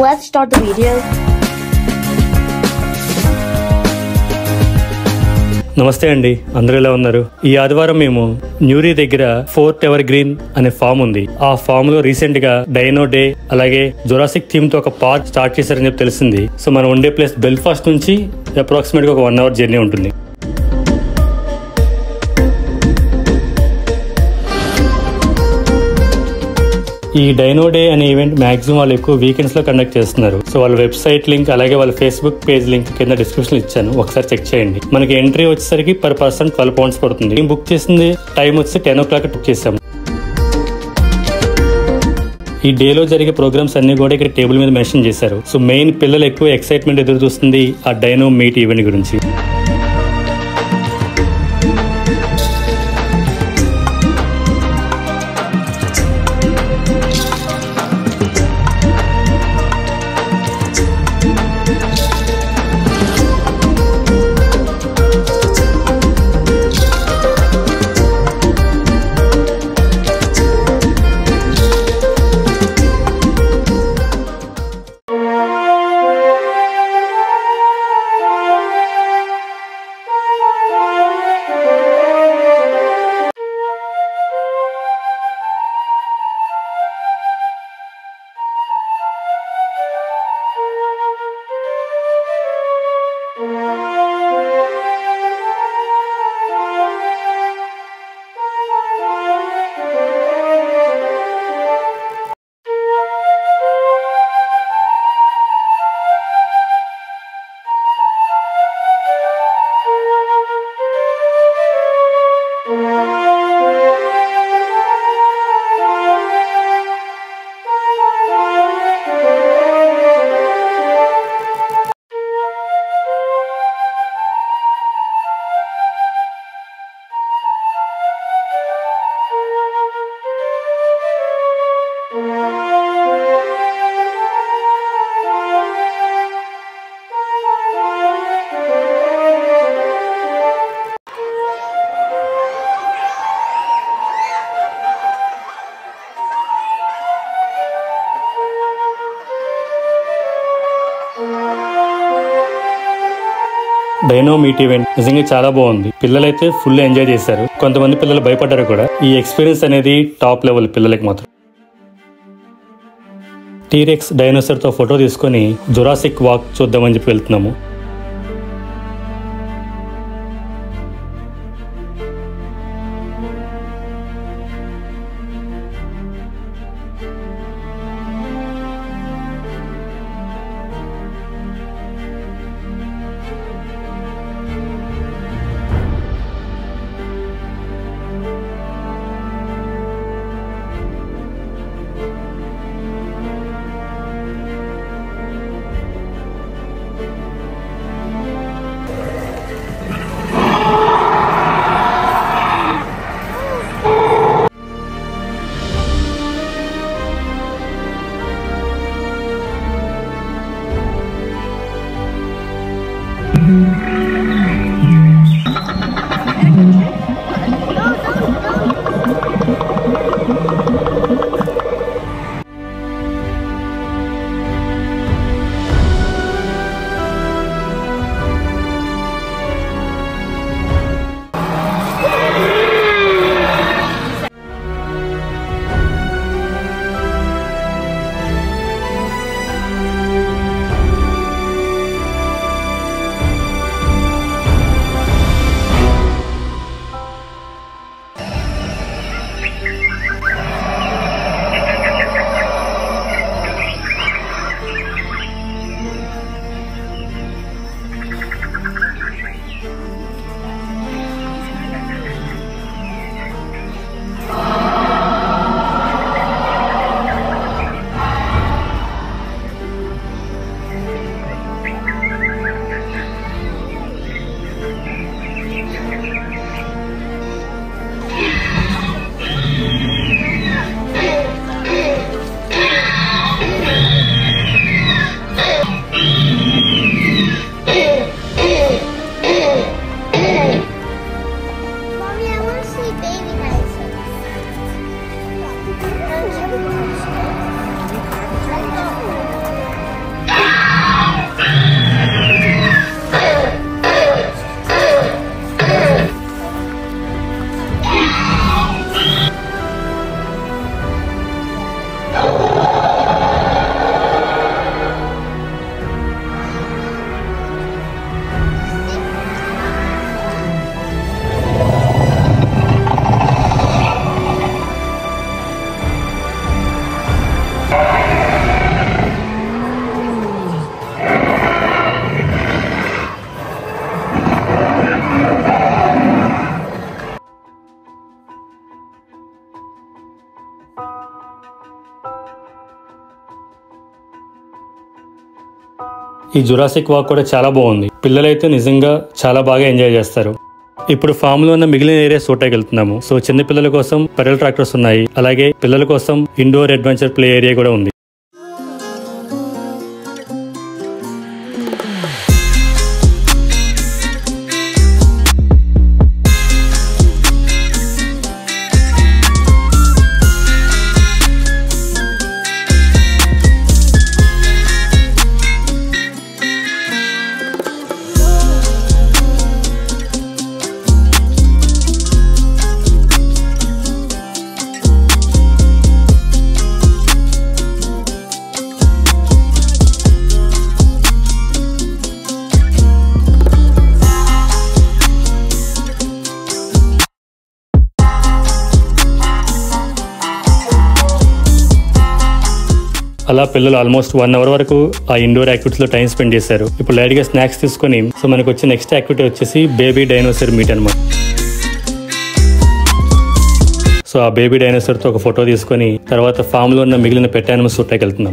let's start the video. నమస్తే అండి అందరూ ఎలా ఉన్నారు ఈ ఆదివారం మేము న్యూరీ దగ్గర ఫోర్ట్ ఎవర్ గ్రీన్ అనే ఫామ్ ఉంది ఆ ఫామ్ లో రీసెంట్ గా డైనో డే అలాగే జొరాసిక్ థీమ్ తో ఒక పార్క్ స్టార్ట్ చేశారని చెప్పి తెలిసింది సో మనం ఉండే ప్లేస్ బెల్ఫాస్ట్ నుంచి అప్రాక్సిమేట్ గా ఒక వన్ అవర్ జర్నీ ఉంటుంది ఈ డైనో డే అనే ఈవెంట్ మాక్సిమం వాళ్ళు ఎక్కువ వీకెండ్స్ లో కండక్ట్ చేస్తున్నారు సో వాళ్ళ వెబ్సైట్ లింక్ అలాగే వాళ్ళ ఫేస్బుక్ పేజ్ లింక్ కింద డిస్క్రిప్షన్ ఇచ్చాను ఒకసారి చెక్ చేయండి మనకి ఎంట్రీ వచ్చేసరికి పర్ పర్సన్ ట్వెల్వ్ పౌండ్స్ పడుతుంది మేము బుక్ చేసింది టైం వచ్చి టెన్ ఓ క్లాక్ బుక్ చేసాం ఈ డేలో జరిగే ప్రోగ్రామ్స్ అన్ని కూడా ఇక్కడ టేబుల్ మీద మెన్షన్ చేశారు సో మెయిన్ పిల్లలు ఎక్కువ ఎక్సైట్మెంట్ ఎదురు చూస్తుంది ఆ డైనో మీట్ ఈవెంట్ గురించి డైనో మీట్ ఈవెంట్ నిజంగా చాలా బాగుంది పిల్లలైతే ఫుల్ ఎంజాయ్ చేశారు కొంతమంది పిల్లలు భయపడ్డారు కూడా ఈ ఎక్స్పీరియన్స్ అనేది టాప్ లెవెల్ పిల్లలకి మాత్రం టీరెక్స్ డైనోసర్ తో ఫోటో తీసుకొని జురాసిక్ వాక్ చూద్దామని చెప్పి వెళ్తున్నాము ఈ జురాసిక్ వాక్ కూడా చాలా బాగుంది పిల్లలైతే నిజంగా చాలా బాగా ఎంజాయ్ చేస్తారు ఇప్పుడు ఫామ్ లో ఉన్న మిగిలిన ఏరియాస్ చూడటానికి వెళ్తున్నాము సో చిన్న పిల్లల కోసం పెరల్ ట్రాక్టర్స్ ఉన్నాయి అలాగే పిల్లల కోసం ఇండోర్ అడ్వెంచర్ ప్లే ఏరియా కూడా ఉంది అలా పిల్లలు ఆల్మోస్ట్ వన్ అవర్ వరకు ఆ ఇండోర్ యాక్టివిటీస్ లో టైం స్పెండ్ చేశారు ఇప్పుడు లైట్ గా స్నాక్స్ తీసుకొని సో మనకు వచ్చే నెక్స్ట్ యాక్టివిటీ వచ్చేసి బేబీ డైనోసర్ మీట్ అనమాట సో ఆ బేబీ డైనోసర్ తో ఒక ఫోటో తీసుకొని తర్వాత ఫామ్ లో ఉన్న మిగిలిన పెట్ యానిమల్స్ చూడటానికి వెళ్తున్నాం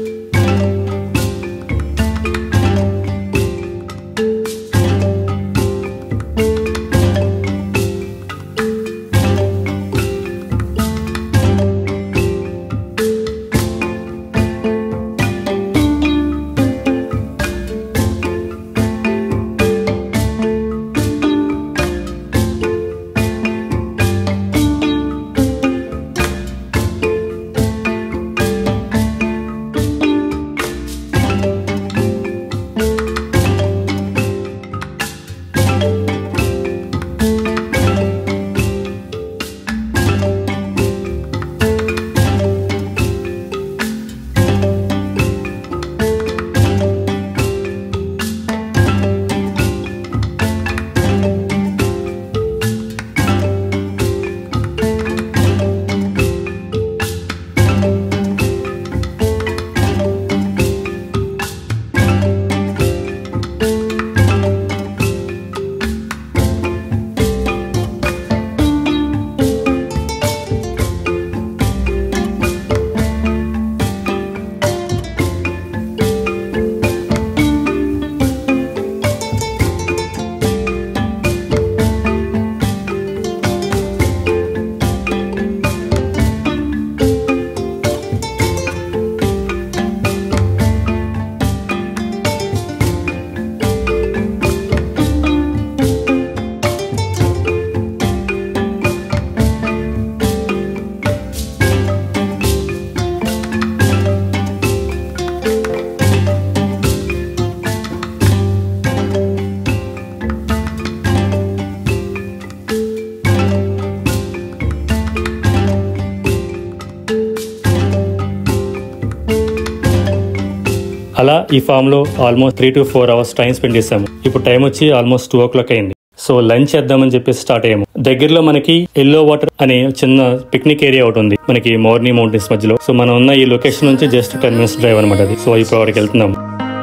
అలా ఈ ఫామ్ లో almost three to four hours time spend చేసాము ఇప్పుడు టైం వచ్చి ఆల్మోస్ట్ టూ ఓ క్లాక్ అయింది సో లంచ్ చేద్దామని చెప్పేసి స్టార్ట్ అయ్యాము దగ్గరలో మనకి ఎల్లో వాటర్ అనే చిన్న పిక్నిక్ ఏరియా ఒకటి ఉంది మనకి మోర్నీ మౌంటైన్స్ మధ్యలో సో మనం ఉన్న ఈ లొకేషన్ నుంచి జస్ట్ టెన్ మినిట్స్ డ్రైవ్ అనమాట అది సో ఇప్పుడు అక్కడికి వెళ్తున్నాం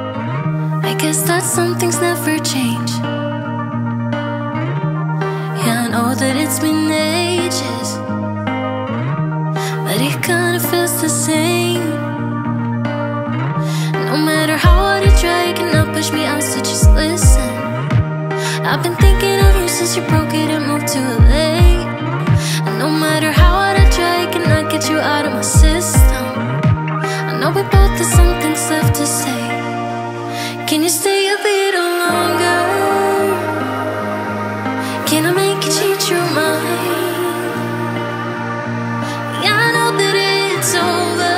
I guess that some things never change. Yeah, I know that it's been ages, but it kinda feels the same. No matter how hard I try, you cannot push me out, so just listen. I've been thinking of you since you broke it and moved to LA. And no matter how hard I try, I cannot get you out of my system. I know we both have some things left to say. Can you stay a little longer? Can I make you change your mind? Yeah, I know that it's over.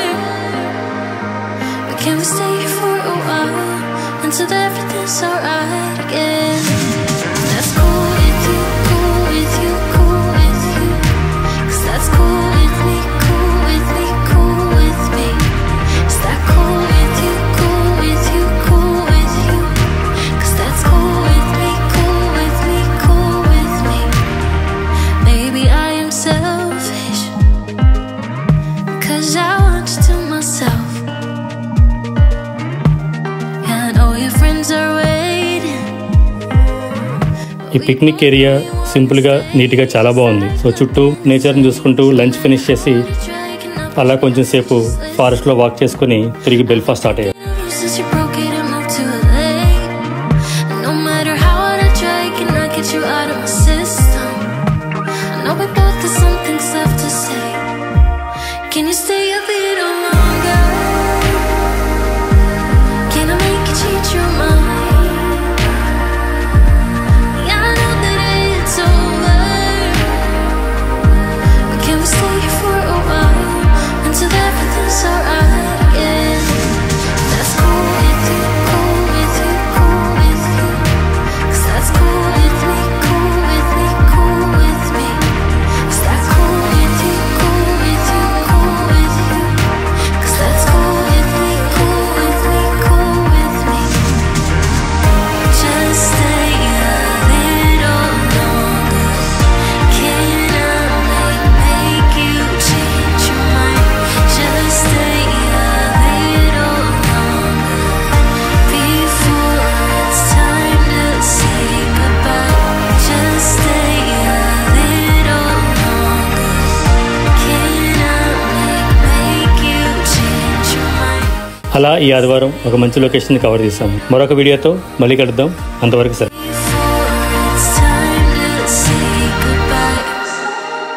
But can we stay here for a while until everything's alright again? That's cool with you, cool with you, cool with you. 'Cause that's cool with me, cool with me, cool with me. Is that cool with you, cool with you, cool with you? 'Cause that's cool with me, cool with me, cool with me. Maybe I am selfish. 'Cause I want you to myself. Yeah, I know your friends are waiting. ఈ picnic area simple గా neat గా చాలా బాగుంది so చుట్టూ nature ని చూసుకుంటూ lunch finish చేసి అలా కొంచెం సేపు ఫారెస్ట్ లో వాక్ చేసుకుని తిరిగి బెల్ఫాస్ట్ స్టార్ట్ అయ్యాం since you broke it and moved to LA. And no matter how hard I try, I cannot get you out of my system. I know we both have some things left to say. Can you stay a little longer? Can I make you change your mind? Yeah, I know that it's over. But can we stay here for a while until everything's alright again? That's cool with you, cool with you, cool with you. 'Cause that's cool with me, cool with me, cool with me. Is that cool with you, cool with you, cool with you? 'Cause that's cool with me, cool with me, cool with me. Just stay a little longer. Can I make make you change your mind? Just stay a little longer before it's time to say goodbye. Just stay a little longer. Can I make make you change your mind? అలా ఈ ఆదివారం ఒక మంచి location cover చేశాము మరొక వీడియోతో మళ్ళీ కలుద్దాం అంతవరకు సెలవు